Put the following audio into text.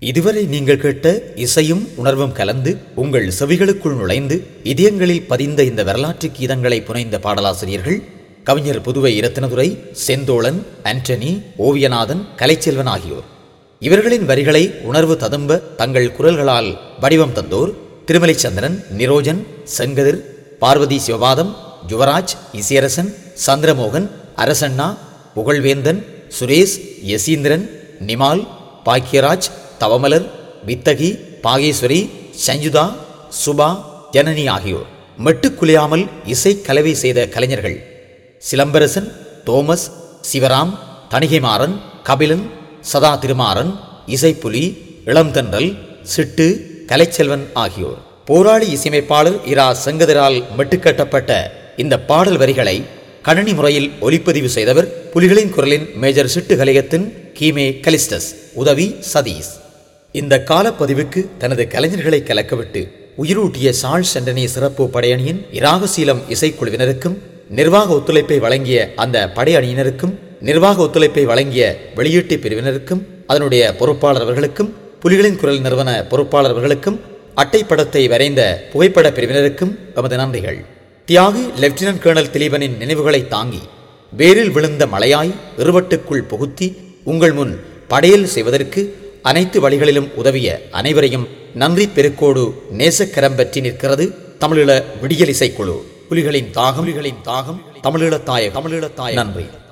இதுவரை நீங்கள் கேட்ட இசையும் உணர்வும் கலந்து உங்கள் செவிகளுக்குள் நுழைந்து இதயங்களில் பதிந்த இந்த வரலாற்று கீதங்களை புனைந்த பாடலாசிரியர்கள் கவிஞர் புதுவை இரத்தினதுரை செந்தோழன் ஆண்டனி ஓவியநாதன் கலைச்செல்வன் ஆகியோர் இவர்களின் வரிகளை உணர்வு ததும்ப தங்கள் குரல்களால் வடிவம் தந்தோர் திருமலை சந்திரன் நிரோஜன் செங்கதிர் பார்வதி சிவபாதம் யுவராஜ் இசையரசன் சந்திரமோகன் அரசண்ணா புகழ்வேந்தன் சுரேஷ் யசீந்திரன் நிமால் பாக்கியராஜ் தவமலர் வித்தகி பாகேஸ்வரி சஞ்சுதா சுபா ஜனனி ஆகியோர் மெட்டுக்குலையாமல் இசை கலவை செய்த கலைஞர்கள் சிலம்பரசன் தோமஸ் சிவராம் தணிகைமாறன் கபிலன் சதா திருமாறன் இசைப்புலி இளம்தன்றல் சிட்டு கலைச்செல்வன் ஆகியோர் போராளி இசையமைப்பாளர் இரா செங்கதிரால் மெட்டுக்கட்டப்பட்ட இந்த பாடல் வரிகளை கணனி முறையில் ஒலிப்பதிவு செய்தவர் புலிகளின் குரலின் மேஜர் சிட்டு கலையத்தின் கீமே கலிஸ்டஸ் உதவி சதீஷ் இந்த காலப்பதிவுக்கு தனது கலைஞர்களை கலக்கவிட்டு உயிரூட்டிய சாள் சென்டனி சிறப்பு படையணியின் இராகசீலம் இசைக்குழுவினருக்கும் நிர்வாக ஒத்துழைப்பை வழங்கிய அந்த படையணியினருக்கும் நிர்வாக ஒத்துழைப்பை வழங்கிய வெளியீட்டு பிரிவினருக்கும் அதனுடைய பொறுப்பாளர் அவர்களுக்கும் புலிகளின் குரல் நிறுவன பொறுப்பாளர் அவர்களுக்கும் அட்டைப்படத்தை வரைந்த புகைப்பட பிரிவினருக்கும் எமது நன்றிகள் தியாகி லெப்டினன்ட் கேர்னல் திலீபனின் நினைவுகளை தாங்கி வேரில் விழுந்த மலையாய் இருவட்டுக்குள் புகுத்தி உங்கள் முன் படையல் செய்வதற்கு அனைத்து வழிகளிலும் உதவிய அனைவரையும் நன்றி பெருக்கோடு நேசக்கரம் பற்றி நிற்கிறது தமிழீழ விடியல் இசைக்குழு புலிகளின் தாகம் புலிகளின் தாகம் தமிழீழ தாய தமிழீழ தாய நன்றி